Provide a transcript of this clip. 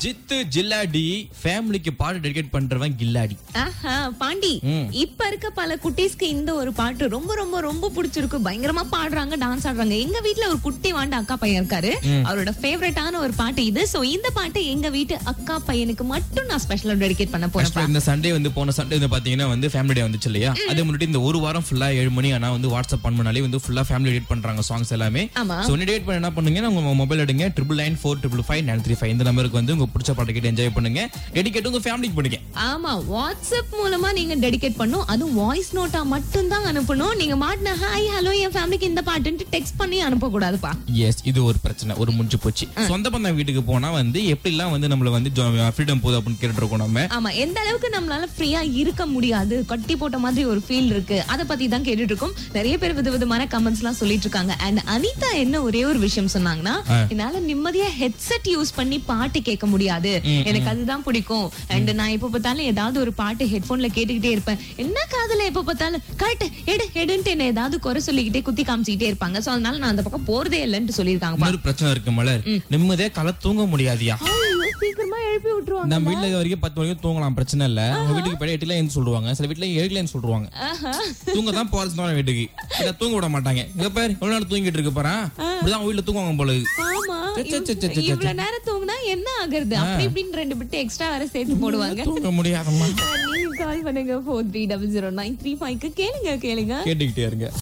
ஜித்து ஜில்லாடி ஃபேமிலிக்கு பாட்டு டெடிகேட் பண்றவன் கில்லாடி ஆஹா பாண்டி இப்ப இருக்க பல குட்டீஸ்க்கு இந்த ஒரு பாட்டு ரொம்ப ரொம்ப ரொம்ப பிடிச்சிருக்கு பயங்கரமா பாடுறாங்க டான்ஸ் ஆடுறாங்க எங்க வீட்ல ஒரு குட்டி வாண்ட அக்கா பையன் இருக்காரு அவரோட ஃபேவரட்டான ஒரு பாட்டு இது சோ இந்த பாட்டு எங்க வீட்டு அக்கா பையனுக்கு மட்டும் நான் ஸ்பெஷலா டெடிகேட் பண்ண போறேன் Actually, இந்த சண்டே வந்து போன சண்டே வந்து பாத்தீங்கன்னா வந்து ஃபேமிலி டே வந்துச்சு இல்லையா அதே முன்னாடி இந்த ஒரு வாரம் ஃபுல்லா ஏழு மணி ஆனா வந்து வாட்ஸ்அப் ஆன் பண்ணாலே வந்து ஃபுல்லா ஃபேமிலி டேட் பண்றாங்க சாங்ஸ் எல்லாமே ஆமா. சோ டேட் பண்ண என்ன பண்ணுங்க உங்க மொபைல் எடுங்க triple nine four triple five nine three five இந்த நம்பருக்கு வந்து உங்க பிடிச்ச பாட்டு கேட்டு என்ஜாய் பண்ணுங்க டெடிகேட் உங்க ஃபேமிலிக்கு பண்ணுங்க ஆமா வாட்ஸ்அப் மூலமா நீங்க டெடிகேட் பண்ணும் அதுவும் வாய்ஸ் நோட்டா மட்டும் தான் அனுப்பணும் நீங்க மாட்டின ஹாய் ஹலோ என் ஃபேமிலிக்கு இந்த பாட்டுன்ட்டு டெக்ஸ்ட் பண்ணி அனுப்ப கூடாதுப்பா எஸ் இது ஒரு பிரச்சனை ஒரு முடிஞ்சு போச்சு சொந்த பந்தம் வீட்டுக்கு போனா வந்து எப்படிலாம் வந்து நம்மள வந்து ஃப்ரீடம் போகுது அப்படின்னு கேட்டுட்டு இருக்கோம் நம்ம ஆமா எந்த அளவுக்கு நம்மளால ஃப்ரீயா இருக்க முடியாது கட்டி போட்ட மாதிரி ஒரு ஃபீல் இருக்கு அத பத்தி தான் கேட்டுட்டு இருக்கோம் நிறைய பேர் விதவிதமான கமெண்ட்ஸ் எல்லாம் சொல்லிட்டு இருக்காங்க அண்ட் அனிதா என்ன ஒரே ஒரு விஷயம் சொன்னாங்கன்னா என்னால நிம்மதியா ஹெட்செட் யூஸ் பண்ணி பாட்டு கேட்க முடியாது எனக்கு அதுதான் பிடிக்கும் அண்ட் நான் எப்ப பார்த்தாலும் ஏதாவது ஒரு பாட்டு ஹெட்போன்ல கேட்டுக்கிட்டே இருப்பேன் என்ன காதுல எப்ப பார்த்தாலும் கரெக்ட் எடு எடுன்ட்டு என்ன ஏதாவது குறை சொல்லிக்கிட்டே குத்தி காமிச்சிக்கிட்டே இருப்பாங்க சோ அதனால நான் அந்த பக்கம் போறதே இல்லைன்னு சொல்லியிருக்காங்க இன்னொரு பிரச்சனை இருக்கு மலர் நிம்மதியா கலை தூங்க முடியாதியா சீக்கிரமா எழுப்பி விட்டுருவாங்க நம்ம வீட்டுல இருக்க வரைக்கும் பத்து மணிக்கு தூங்கலாம் பிரச்சனை இல்ல உங்க வீட்டுக்கு போய் எட்டுல ஏன்னு சொல்லுவாங்க சில வீட்டுல ஏழுல சொல்லுவாங்க தூங்க தான் போறது தான் வீட்டுக்கு இத தூங்க விட மாட்டாங்க இங்க பாரு எவ்வளவு நேரம் தூங்கிட்டு இருக்கு பாரு இப்படிதான் அவங்க வீட்டுல தூங்குவாங்க போல இருக்கு. ஆமா சே, சே, சே, சே, சே, சே. இவ்வளவு நேரம் தூங்குனா என்ன ஆகுறது அப்படி இப்படின்னு ரெண்டு பிட்டு எக்ஸ்ட்ரா வேற சேர்த்து போடுவாங்க தூங்க முடியாதம்மா நீங்க கால் பண்ணுங்க four three double zero nine three ஃபைவ்க்கு கேளுங்க கேளுங்க கேட்டுக்கிட்டே இருங்க